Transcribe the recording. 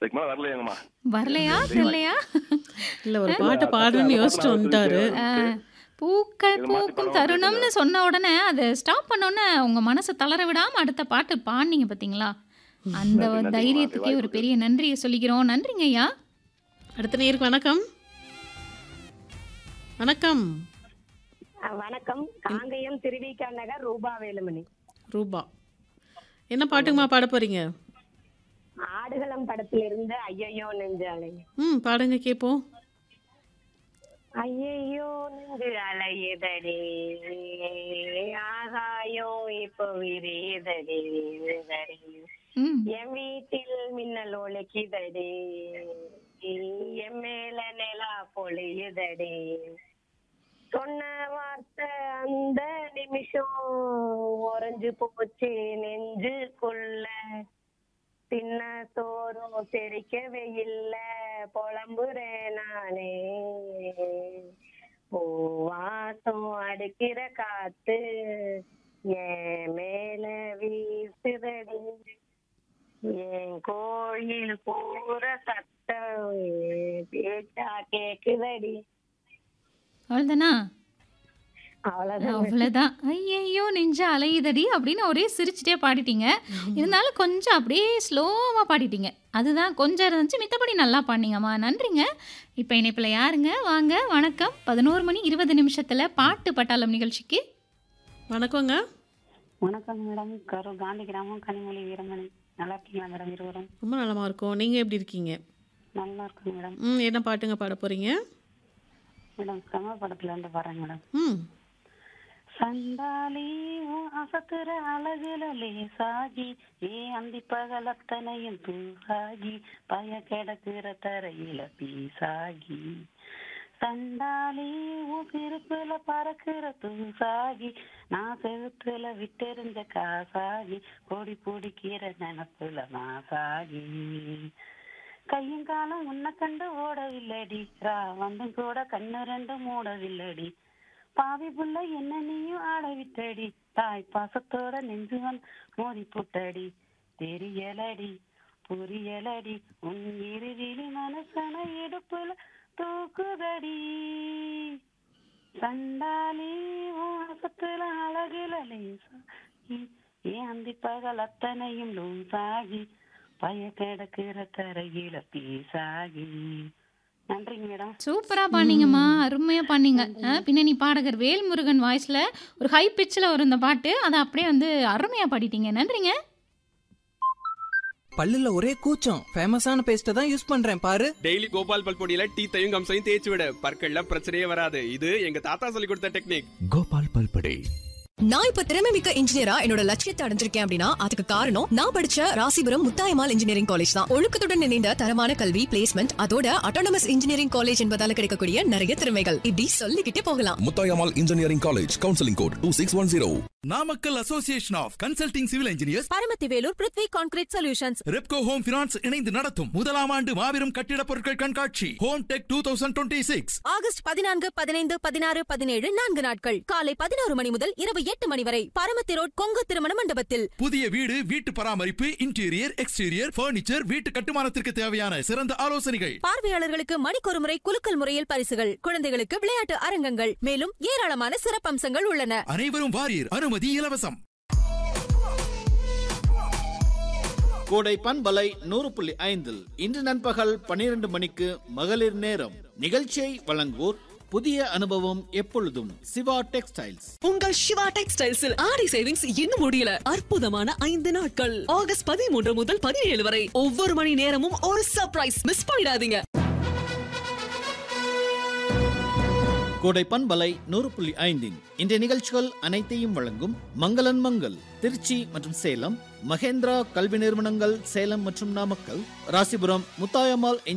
இதுக்கு மேல வரலையாங்கம்மா வரலையா தெரியலையா இல்ல ஒரு பாட்டு பாடுன்னு யோசிச்சுட்டு வந்துட்டாரு ஆ, பூக்கள் இது மாத்தி பூக்கும் பாட தருணம்னு சொன்ன உடனே அதை ஸ்டாப் பண்ணோன்னே உங்க மனசை தளர விடாம அடுத்த பாட்டு பாடினீங்க பாத்தீங்களா அந்த நன்றி, நன்றிம்மா. தைரியத்துக்கே ஒரு பெரிய நன்றியை சொல்லிக்கிறோம் நன்றிங்க ஐயா அடுத்த நேருக்கு வணக்கம் வணக்கம் அஹ் வணக்கம் காங்கயம் திருவிக்கா நகர் ரூபா வேலுமணி ரூபா என்ன பாட்டுங்கம்மா பாட போறீங்க ஆடுகளம் படத்திலிருந்து ஐயையோ நெஞ்சாலை ம் பாடுங்க கேட்போம் ஐயையோ நெஞ்சு அலையுதடி ஆகாயோ இப்போ விரியுதடி விரியுதடி. ம் என் வீட்டில் மின்னல் ஒழுக்கிதடி என் மேல நிலா பொழியுதடி சொன்ன வார்த்தை அந்த நிமிஷம் உறைஞ்சு போச்சு நெஞ்சுக்குள்ள சின்ன சோறும் செரிக்கவே இல்ல புலம்புறேன் நானே பூவாசம் அடிக்கிற காத்து என் மேல வீசுதடி என் கோயில் பூர சத்தம் என் பேச்சா கேக்குதடி அவ்வளவுதானா அவ்வளவுதான் அவ்வளவுதான் ஐயையோ நெஞ்ச அலையுதடி அப்படின்னு ஒரே சிரிச்சுட்டே பாடிட்டீங்க இருந்தாலும் கொஞ்சம் அப்படியே ஸ்லோவா பாடிட்டீங்க அதுதான் கொஞ்சம் இருந்துச்சு மித்தபடி நல்லா பாடினீங்கம்மா நன்றிங்க இப்போ இணைப்பில் யாருங்க வாங்க வணக்கம் பதினோரு மணி இருபது நிமிஷத்துல பாட்டு பட்டாளம் நிகழ்ச்சிக்கு வணக்கங்க வணக்கம் மேடம் கரூர் காந்தி கிராமம் கனிமொழி வீரமணி நல்லா இருக்கீங்களா மேடம் இருவரும் ரொம்ப நலமா இருக்கோம் நீங்க எப்படி இருக்கீங்க நல்லா இருக்குங்க மேடம் ம் என்ன பாட்டுங்க பாட போறீங்க மேடம் கமல் படத்துல இருந்து பாருங்க மேடம் ம் சண்டாளி உன் அசத்துற அழகுல லேசாகி ஏ அந்தி பகலத்தனையும் தூசாகி பய கிடக்குற தரையில பீசாகி சண்டாளி உன் சிரிப்புல பறக்குற தூசாகி நான் செவுத்துல விட்டெறிஞ்ச காசாகி கொடி பிடிக்கிற நினப்புல மாசாகி கையும் காலம் உன்னை கண்டு ஓடவில்லடி ரா வந்தும் கூட கண்ணு ரெண்டு மூடவில்லடி பாவி புள்ள என்ன நீயும் ஆட விட்டடி தாய் பாசத்தோட நெஞ்சு வந்து மோதி புட்டடி தெரியலடி புரியலடி உன் இருவிழி மனசன இடுப்புல தூக்குதடி சண்டாலி உன் அசத்துல அழகுல லேசாகி ஏன் அந்தி பகல் அத்தனையும் லூசாகி பய கிடக்குற தரையில பீசாகி நன்றிங்க மேடம் சூப்பரா பாடினீங்கம்மா அருமையா பாடினீங்க ஆ, பின்னணி பாடகர் வேல்முருகன் வாய்ஸ்ல ஒரு ஹை பிச்சில் வரும் இந்த பாட்டு அதை அப்படியே வந்து அருமையா பாடிட்டீங்க நன்றிங்க பல்லுல ஒரே கூச்சம் ஃபேமஸான பேஸ்ட்டை தான் யூஸ் பண்றேன் பாரு டெய்லி கோபால் பல்பொடியில டீத்தையும் கம்சையும் தேய்ச்சி விட பற்கள்ல பிரச்சனையே வராது இது எங்க தாத்தா சொல்லி கொடுத்த டெக்னிக் கோபால் பல்படை நான் இப்ப திறமை மிக்க இன்ஜினியரா என்னோட லட்சியத்தை அடைஞ்சிருக்கேன் அப்படின்னா அதுக்கு காரணம் நான் படிச்ச ராசிபுரம் முத்தாயமால் இன்ஜினியரிங் காலேஜ் தான் ஒழுக்கத்துடன் இணைந்த தரமான கல்வி பிளேஸ்மெண்ட் அதோட அட்டானமஸ் இன்ஜினியரிங் காலேஜ் என்பதால கிடைக்கக்கூடிய நிறைய திறமைகள் இப்படி சொல்லிக்கிட்டே போகலாம் Muthayammal engineering college counselling code two six one zero Namakkal association of consulting civil engineers Paramathi Velur Prithvi concrete solutions Repco home finance இணைந்து நடத்தும் முதலாம் ஆண்டு மாபெரும் கட்டிடப் பொருட்கள் கண்காட்சி home tech two thousand twenty six August பதினான்கு பதினைந்து பதினாறு பதினேழு நான்கு நாட்கள் காலை பதினோரு மணி முதல் இரவு எட்டு மணி வரை பரமத்தி ரோட் கொங்கு திருமண மண்டபத்தில் புதிய வீடு வீட்டு பராமரிப்பு இன்டீரியர் எக்ஸ்டீரியர் பர்னிச்சர் வீட்டு கட்டுமானத்திற்கு தேவையான சிறந்த ஆலோசனைகள் பார்வையாளர்களுக்கு மணிக்கொரு முறை குலுக்கல் முறையில் பரிசுகள் குழந்தைகளுக்கு விளையாட்டு அரங்கங்கள் மேலும் ஏராளமான சிறப்பம்சங்கள் உள்ளன அனைவரும் வாரியர் அனுமதி இலவசம் கோடை பண்பலை நூறு புள்ளி ஐந்தில் இன்று நண்பகல் பனிரெண்டு மணிக்கு மகளிர் நேரம் நிகழ்ச்சியை வழங்குவோர் புதிய அனுபவம் எப்பொழுதும் சிவா டெக்ஸ்டைல்ஸ் உங்கள் சிவா டெக்ஸ்டைல்ஸில் ஆடி சேவிங்ஸ் இன்னும் முடியல அற்புதமான ஐந்து நாட்கள் ஆகஸ்ட் பதிமூன்று முதல் பதினேழு வரை ஒவ்வொரு மணி நேரமும் ஒரு சர்ப்ரைஸ் மிஸ் பண்ணிடாதீங்க கோடை பண்பலை நூறு புள்ளி ஐந்தின் இன்றைய நிகழ்ச்சிகள் அனைத்தையும் வழங்கும் மங்களன் மங்கள் திருச்சி மற்றும் சேலம் மகேந்திரா கல்வி நிறுவனங்கள் சேலம் மற்றும் நாமக்கல் ராசிபுரம் முத்தாயம்மாள்